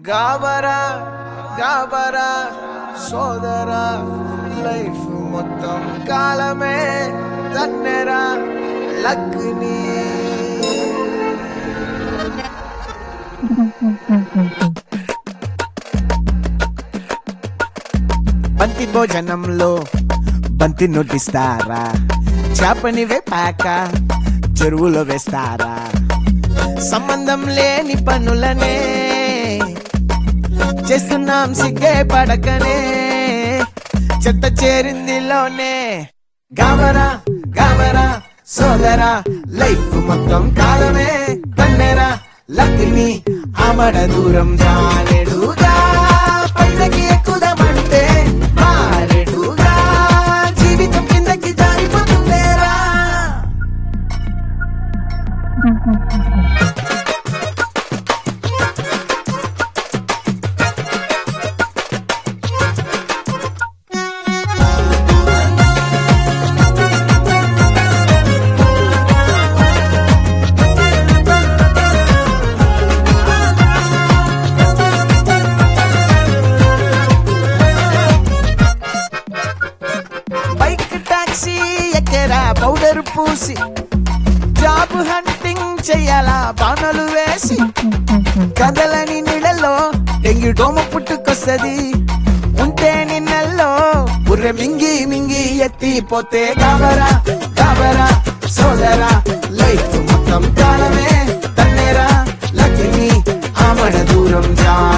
గాబరా గాబరా సోదరా లైఫ్ మొత్తం కాలమే తన్నెరా లక్ని బంతి భోజనంలో బంతి నొట్టిస్తారా చేపని వేపాక చెరువులో వేస్తారా సంబంధం లేని పనులనే చేస్తున్నాం సిగ్గే పడకనే చెత్త చేరిందిలోనే గావరా గావరా సోదరా లైఫ్ మొత్తం కాలమే తన్నెరా లక్ష్మి ఆమడ దూరం జాలెడుగా పైనకి ఎక్కుదామంటే మారెడుగా జీవితం కిందకి జారిపోతుందేరా బైక్ టాక్సీ ఎక్కరా పౌడర్ పూసి జాబ్ హంటింగ్ చెయ్యాలా బాణలు వేసి కదలని నీళ్ళలో డెంగి డోమ పుట్టుకొస్తది ఉంటే నిన్నెల్లో బుర్రె మింగి మింగి ఎత్తిపోతే గాబరా గాబరా సోదరా లైఫ్ మొత్తం కాలమే తన్నేరా లక్ష్మి ఆమడ దూరం జా